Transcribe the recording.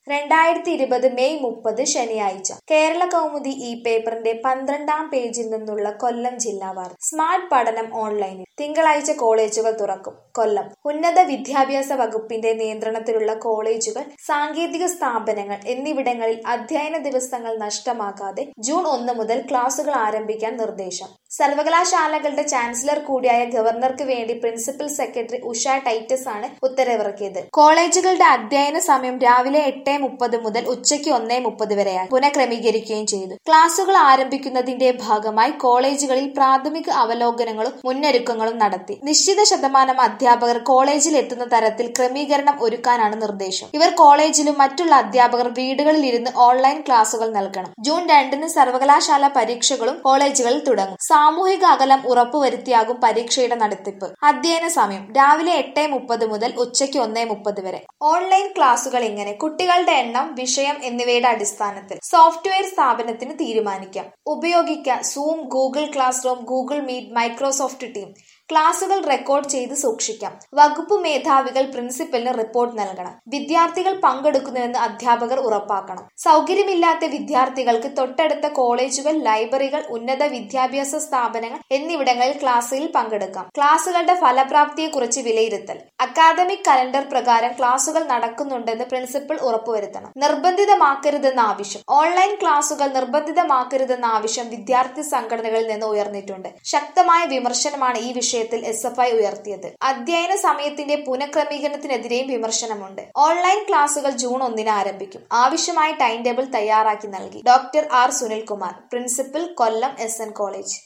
രണ്ടായിരത്തി ഇരുപത് മെയ് മുപ്പത് ശനിയാഴ്ച കേരള കൗമുദി ഈ പേപ്പറിന്റെ പന്ത്രണ്ടാം പേജിൽ നിന്നുള്ള കൊല്ലം ജില്ലാ വാർത്ത സ്മാർട്ട് പഠനം ഓൺലൈനിൽ തിങ്കളാഴ്ച കോളേജുകൾ തുറക്കും കൊല്ലം ഉന്നത വിദ്യാഭ്യാസ വകുപ്പിന്റെ നിയന്ത്രണത്തിലുള്ള കോളേജുകൾ സാങ്കേതിക സ്ഥാപനങ്ങൾ എന്നിവിടങ്ങളിൽ അധ്യയന ദിവസങ്ങൾ നഷ്ടമാക്കാതെ ജൂൺ ഒന്ന് മുതൽ ക്ലാസുകൾ ആരംഭിക്കാൻ നിർദ്ദേശം സർവകലാശാലകളുടെ ചാൻസലർ കൂടിയായ ഗവർണർക്ക് വേണ്ടി പ്രിൻസിപ്പൽ സെക്രട്ടറി ഉഷ ടൈറ്റസ് ആണ് ഉത്തരവിറക്കിയത് കോളേജുകളുടെ അധ്യയന സമയം രാവിലെ എട്ട് മുപ്പത് മുതൽ ഉച്ചയ്ക്ക് ഒന്നേ മുപ്പത് വരെയായി പുനഃക്രമീകരിക്കുകയും ചെയ്തു ക്ലാസുകൾ ആരംഭിക്കുന്നതിന്റെ ഭാഗമായി കോളേജുകളിൽ പ്രാഥമിക അവലോകനങ്ങളും മുന്നൊരുക്കങ്ങളും നടത്തി നിശ്ചിത ശതമാനം അധ്യാപകർ കോളേജിൽ എത്തുന്ന തരത്തിൽ ക്രമീകരണം ഒരുക്കാനാണ് നിർദ്ദേശം ഇവർ കോളേജിലും മറ്റുള്ള അധ്യാപകർ വീടുകളിൽ ഇരുന്ന് ഓൺലൈൻ ക്ലാസുകൾ നൽകണം ജൂൺ രണ്ടിന് സർവകലാശാല പരീക്ഷകളും കോളേജുകളിൽ തുടങ്ങും സാമൂഹിക അകലം ഉറപ്പുവരുത്തിയാകും പരീക്ഷയുടെ നടത്തിപ്പ് അധ്യയന സമയം രാവിലെ എട്ട് മുപ്പത് മുതൽ ഉച്ചയ്ക്ക് ഒന്നേ മുപ്പത് വരെ ഓൺലൈൻ ക്ലാസുകൾ ഇങ്ങനെ കുട്ടികളുടെ എണ്ണം വിഷയം എന്നിവയുടെ അടിസ്ഥാനത്തിൽ സോഫ്റ്റ്വെയർ സ്ഥാപനത്തിന് തീരുമാനിക്കാം ഉപയോഗിക്കുക Zoom Google Classroom Google Meet Microsoft team ക്ലാസുകൾ റെക്കോർഡ് ചെയ്ത് സൂക്ഷിക്കാം വകുപ്പ് മേധാവികൾ പ്രിൻസിപ്പലിന് റിപ്പോർട്ട് നൽകണം വിദ്യാർത്ഥികൾ പങ്കെടുക്കുന്നുവെന്ന് അധ്യാപകർ ഉറപ്പാക്കണം സൗകര്യമില്ലാത്ത വിദ്യാർത്ഥികൾക്ക് തൊട്ടടുത്ത കോളേജുകൾ ലൈബ്രറികൾ ഉന്നത വിദ്യാഭ്യാസ സ്ഥാപനങ്ങൾ എന്നിവിടങ്ങളിൽ ക്ലാസ്സിൽ പങ്കെടുക്കാം ക്ലാസുകളുടെ ഫലപ്രാപ്തിയെക്കുറിച്ച് വിലയിരുത്തൽ അക്കാദമിക് കലണ്ടർ പ്രകാരം ക്ലാസുകൾ നടക്കുന്നുണ്ടെന്ന് പ്രിൻസിപ്പൽ ഉറപ്പുവരുത്തണം നിർബന്ധിതമാക്കരുതെന്ന ആവശ്യം ഓൺലൈൻ ക്ലാസുകൾ നിർബന്ധിതമാക്കരുതെന്ന ആവശ്യം വിദ്യാർത്ഥി സംഘടനകളിൽ നിന്ന് ഉയർന്നിട്ടുണ്ട് ശക്തമായ വിമർശനമാണ് ഈ വിഷയത്തിൽ എസ് എഫ് ഐ ഉയർത്തിയത് അധ്യയന സമയത്തിന്റെ പുനഃക്രമീകരണത്തിനെതിരെയും വിമർശനമുണ്ട് ഓൺലൈൻ ക്ലാസുകൾ ജൂൺ ഒന്നിന് ആരംഭിക്കും ആവശ്യമായ ടൈം ടേബിൾ തയ്യാറാക്കി നൽകി doctor R Sunilkumar principal Kollam S N college